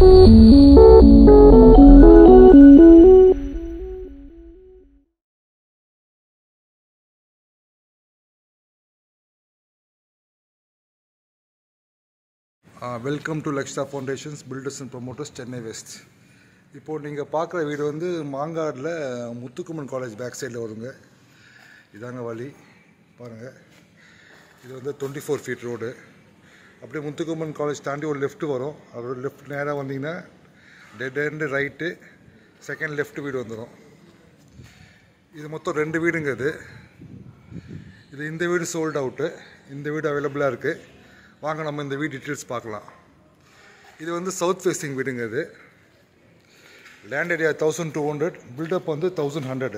welcome to Laksha foundations builders and promoters Chennai west இப்போது நீங்கள் பார்க்குற வீடு வந்து மாங்காடில் முத்துக்குமன் காலேஜ் பேக் சைடில் வருங்க இதாங்க வழி பாருங்கள் இது வந்து டுவெண்ட்டி ஃபோர் ஃபீட் ரோடு அப்படியே முத்துக்குமன் காலேஜ் தாண்டி ஒரு லெஃப்ட் வரும் அதோட லெஃப்ட் நேராக வந்தீங்கன்னா dead end right second left வீடு வந்துடும் இது மொத்தம் ரெண்டு வீடுங்க இது இது இந்த வீடு சோல்ட் அவுட்டு இந்த வீடு அவைலபிளாக இருக்குது வாங்க நம்ம இந்த வீடு டீட்டெயில்ஸ் பார்க்கலாம் இது வந்து சவுத் ஃபேஸிங் வீடுங்க இது land area thousand two hundred built up வந்து தௌசண்ட் ஹண்ட்ரடு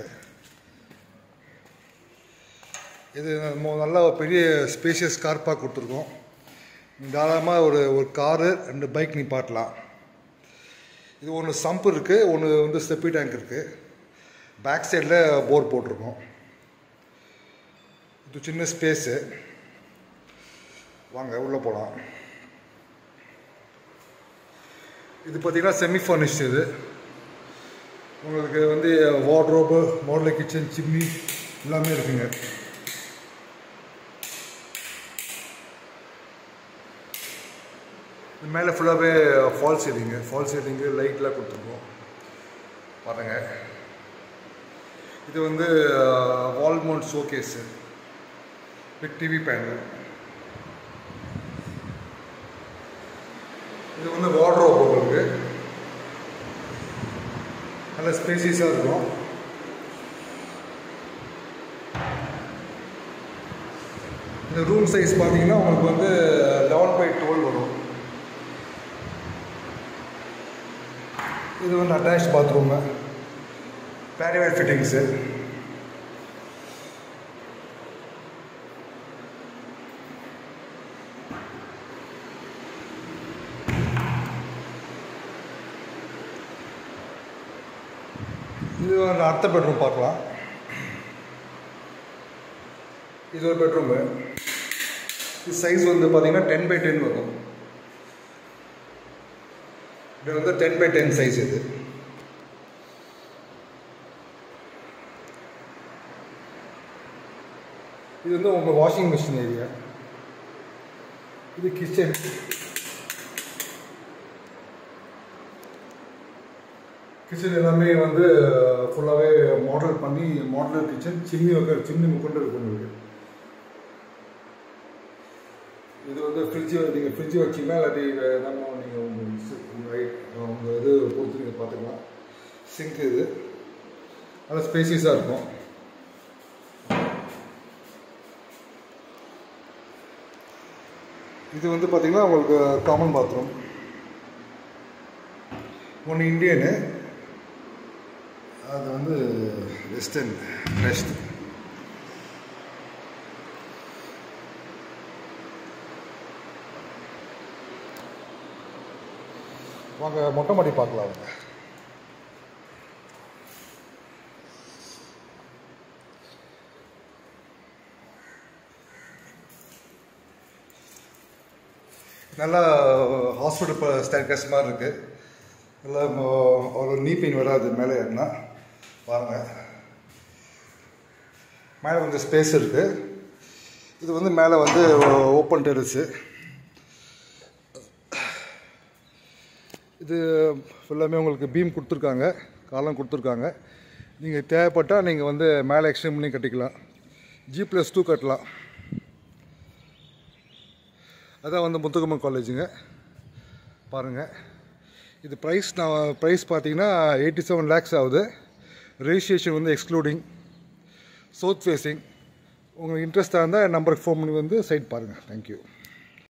இது நம்ம நல்லா ஒரு பெரிய ஸ்பேஷியஸ் கார் பார்க் கொடுத்துருக்கோம் தாராளமாக ஒரு ஒரு காரு ரெண்டு பைக் நிப்பாட்டலாம் இது ஒன்று சம்ப் இருக்குது ஒன்று வந்து ஸ்டெப்பி டேங்க் இருக்குது பேக் சைடில் போர் போட்டிருக்கோம் இது சின்ன ஸ்பேஸு வாங்க உள்ளே போகலாம் இது பார்த்தீங்கன்னா செமி ஃபர்னிஷ்ட் இது உங்களுக்கு வந்து வார்ட்ரோப்பு மாடல் கிச்சன் சிம்னி எல்லாமே இருக்குங்க இது மேலே ஃபுல்லாகவே ஃபால் சீலிங்கு ஃபால் சீலிங்கு லைட்லாம் கொடுத்துருக்கோம் பாருங்கள் இது வந்து wall mount showcase with TV panel இது வந்து வார்ட்ரோப் உங்களுக்கு நல்ல ஸ்பேசியஸாக இருக்கும் இந்த ரூம் சைஸ் பார்த்தீங்கன்னா உங்களுக்கு வந்து லெவன் பை டுவெல் வரும் இது வந்து அட்டாச் பாத்ரூமு பேரிவேர் ஃபிட்டிங்ஸு இது ஒரு அடுத்த பெட்ரூம் பார்க்கலாம் இது ஒரு பெட்ரூமு இது சைஸ் வந்து பார்த்தீங்கன்னா டென் பை டென் வரும் இது வந்து டென் பை டென் சைஸ் இது இது வந்து உங்கள் வாஷிங் மிஷின் ஏரியா இது கிச்சன் கிச்சன் எல்லாமே வந்து ஃபுல்லாகவே மாடல் பண்ணி மாடலர் கிச்சன் சிம்னி வைக்கிற சிம்னி முக்கொண்டு இருக்கும் உங்களுக்கு இது வந்து ஃப்ரிட்ஜு நீங்கள் ஃப்ரிட்ஜு வச்சிங்கன்னா இல்லாட்டி நம்ம நீங்கள் உங்கள் உங்கள் உங்கள் இது பொறுத்து நீங்கள் பார்த்துக்கலாம் சிங்க் இது நல்லா ஸ்பேசியஸாக இருக்கும் இது வந்து பார்த்திங்கன்னா உங்களுக்கு காமன் பாத்ரூம் ஒன்று இந்தியனு அது வந்து வெஸ்டர்ன் வெஸ்ட் வாங்க மொட்டை மாடி பார்க்கலாம் வாங்க நல்லா ஹாஸ்பிட்டல் இப்போ ஸ்டேர்கஸ் மாதிரி இருக்குது நல்லா ம- ஒரு நீ பெயின் வராது மேலே ஏறினா பாருங்கள் மேலே கொஞ்சம் ஸ்பேஸ் இருக்குது இது வந்து மேலே வந்து ஓப்பன் டெரஸு இது ஃபுல்லாமே உங்களுக்கு பீம் கொடுத்துருக்காங்க காலம் கொடுத்துருக்காங்க நீங்கள் தேவைப்பட்டால் நீங்கள் வந்து மேலே எக்ஸ்டெண்ட் பண்ணி கட்டிக்கலாம் ஜி ப்ளஸ் டூ கட்டலாம் அதான் வந்து முத்துக்கம்மன் காலேஜுங்க பாருங்கள் இது ப்ரைஸ் நான் ப்ரைஸ் பார்த்தீங்கன்னா எயிட்டி செவன் லேக்ஸ் ஆகுது ரெஜிஸ்ட்ரேஷன் வந்து எக்ஸ்க்ளூடிங் சவுத் ஃபேஸிங் உங்களுக்கு இன்ட்ரெஸ்டாக இருந்தால் நம்பருக்கு ஃபோன் பண்ணி வந்து சைட் பாருங்கள் தேங்க்யூ